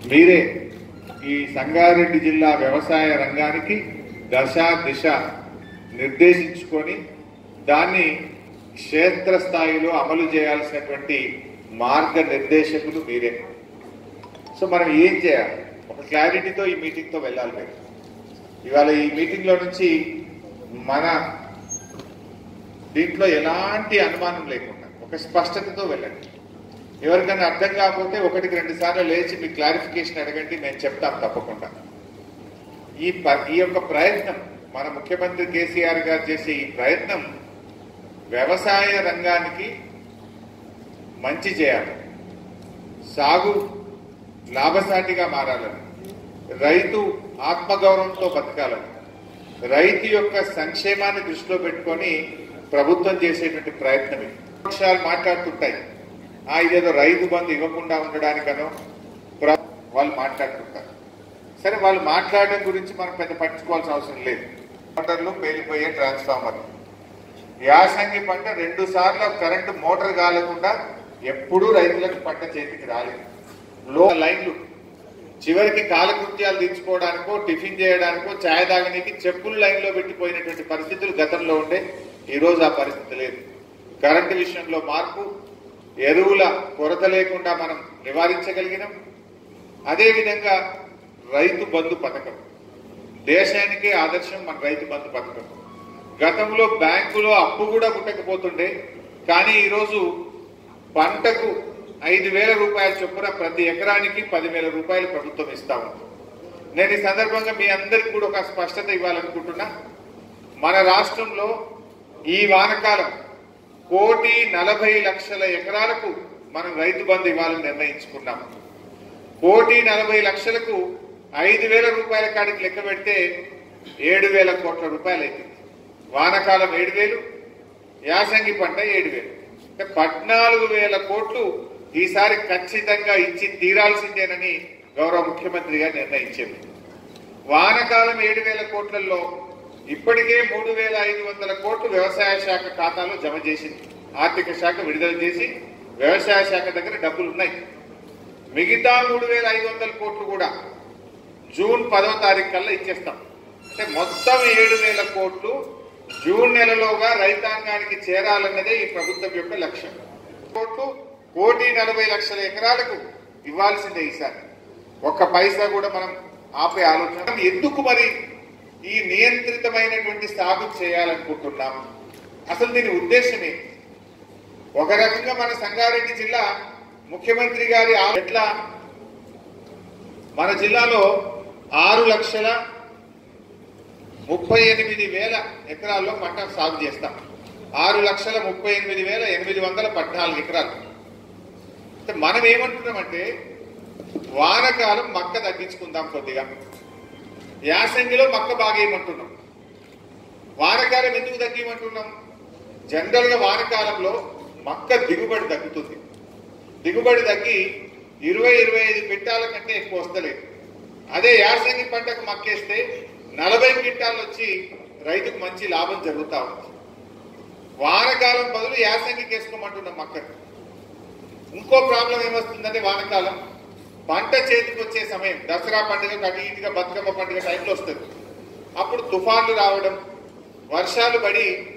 మీరే ఈ సంగారెడ్డి జిల్లా వ్యవసాయ రంగానికి దశ దిశ నిర్దేశించుకొని దాన్ని క్షేత్రస్థాయిలో అమలు చేయాల్సినటువంటి మార్గ నిర్దేశకులు మీరే సో మనం ఏం చేయాలి ఒక క్లారిటీతో ఈ మీటింగ్తో వెళ్ళాలి మీరు ఇవాళ ఈ మీటింగ్లో నుంచి మన దీంట్లో ఎలాంటి అనుమానం లేకుండా ఒక స్పష్టతతో వెళ్ళండి ఎవరికైనా అర్థం కాకపోతే ఒకటికి రెండు సార్లు లేచి మీ క్లారిఫికేషన్ అడగండి మేము చెప్తాం తప్పకుండా ఈ ప- ఈ యొక్క ప్రయత్నం మన ముఖ్యమంత్రి కేసీఆర్ గారు చేసే ఈ ప్రయత్నం వ్యవసాయ రంగానికి మంచి చేయాలి సాగు లాభసాటిగా మారాలని రైతు ఆత్మగౌరవంతో బతకాలని రైతు యొక్క సంక్షేమాన్ని దృష్టిలో పెట్టుకొని ప్రభుత్వం చేసేటువంటి ప్రయత్నం ఇది పక్షాలు మాట్లాడుతుంటాయి ఆ ఇదేదో రైతు బంధు ఇవ్వకుండా ఉండడానికనో ప్ర- వాళ్ళు మాట్లాడుతుంటారు సరే వాళ్ళు మాట్లాడడం గురించి మనం పెద్ద పట్టించుకోవాల్సిన అవసరం లేదు మోటార్లు పేలిపోయే ట్రాన్స్ఫార్మర్లు యాసంగి పంట రెండు సార్లు కరెంటు మోటార్ కాలకుండా ఎప్పుడూ రైతులకు పంట చేతికి రాలేదు లో లైన్లు చివరికి కాలకృత్యాలు తీర్చుకోవడానికో టిఫిన్ చేయడానికో ఛాయ్ తాగనీకి చెప్పులు లైన్లో పెట్టిపోయినటువంటి పరిస్థితులు గతంలో ఉండే ఈ రోజు ఆ పరిస్థితి లేదు కరెంటు విషయంలో మార్పు ఎరువుల కొరత లేకుండా మనం నివారించగలిగినాం అదేవిధంగా రైతు బంధు పథకం దేశానికే ఆదర్శం మన రైతు బంధు పథకం గతంలో బ్యాంకులో అప్పు కూడా పుట్టకపోతుండే కానీ ఈరోజు పంటకు ఐదు వేల రూపాయల చొప్పున ప్రతి ఎకరానికి పదివేల రూపాయలు ప్రభుత్వం ఇస్తా ఉంది నేను ఈ సందర్భంగా మీ అందరికి కూడా ఒక స్పష్టత ఇవ్వాలనుకుంటున్నా మన రాష్ట్రంలో ఈ వానకాలం కోటి నలభై లక్షల ఎకరాలకు మనం రైతు బంధు ఇవ్వాలని నిర్ణయించుకున్నాం కోటి నలభై లక్షలకు ఐదు వేల రూపాయల కాడికి లెక్క పెడితే ఏడు వేల కోట్ల రూపాయలు అవుతుంది వానకాలం ఏడు వేలు యాసంగి పంట ఏడు వేలు అంటే పద్నాలుగు వేల కోట్లు ఈసారి ఖచ్చితంగా ఇచ్చి తీరాల్సిందేనని గౌరవ ముఖ్యమంత్రి గారు నిర్ణయించారు వానకాలం ఏడు వేల కోట్లలో ఇప్పటికే మూడు వేల ఐదు వందల కోట్లు వ్యవసాయ శాఖ ఖాతాలో జమ చేసింది ఆర్థిక శాఖ విడుదల చేసి వ్యవసాయ శాఖ దగ్గర డబ్బులు ఉన్నాయి మిగతా మూడు వేల ఐదు వందల కోట్లు కూడా జూన్ పదవ తారీఖు కల్లా ఇచ్చేస్తాం అంటే మొత్తం ఏడు వేల కోట్లు జూన్ నెలలోగా రైతాంగానికి చేరాలన్నదే ఈ ప్రభుత్వం యొక్క లక్ష్యం కోట్లు కోటి నలభై లక్షల ఎకరాలకు ఇవ్వాల్సిందే ఈసారి ఒక్క పైసా కూడా మనం ఆపే ఆలోచన ఎందుకు మరి ఈ నియంత్రితమైనటువంటి సాగు చేయాలనుకుంటున్నాం అసలు దీని ఉద్దేశం ఏంటి ఒక రకంగా మన సంగారెడ్డి జిల్లా ముఖ్యమంత్రి గారి ఆ- ఎట్లా మన జిల్లాలో ఆరు లక్షల ముప్పై ఎనిమిది వేల ఎకరాల్లో పంట సాగు చేస్తాం ఆరు లక్షల ముప్పై ఎనిమిది వేల ఎనిమిది వందల పద్నాలుగు ఎకరాలు అంటే మనం ఏమంటున్నామంటే వానకాలం మక్క తగ్గించుకుందాం కొద్దిగా యాసంగిలో మక్క బాగా ఏమంటున్నాం వానకాలం ఎందుకు తగ్గిమంటున్నాం జనరల్ గా వానకాలంలో మక్క దిగుబడి తగ్గుతుంది దిగుబడి తగ్గి ఇరవై ఇరవై ఐదు క్వింటాల కంటే ఎక్కువ వస్తలేదు అదే యాసంగి పంటకు మక్కేస్తే నలభై క్వింటాలు వచ్చి రైతుకు మంచి లాభం జరుగుతా ఉంది వానకాలం బదులు యాసంగికి వేసుకోమంటున్నాం మక్కకు ఇంకో ప్రాబ్లం ఏమొస్తుందంటే వానకాలం పంట చేతికి వచ్చే సమయం దసరా పండుగ అటు ఇటుగా బతుకమ్మ పండుగ టైంలో వస్తుంది అప్పుడు తుఫాన్లు రావడం వర్షాలు పడి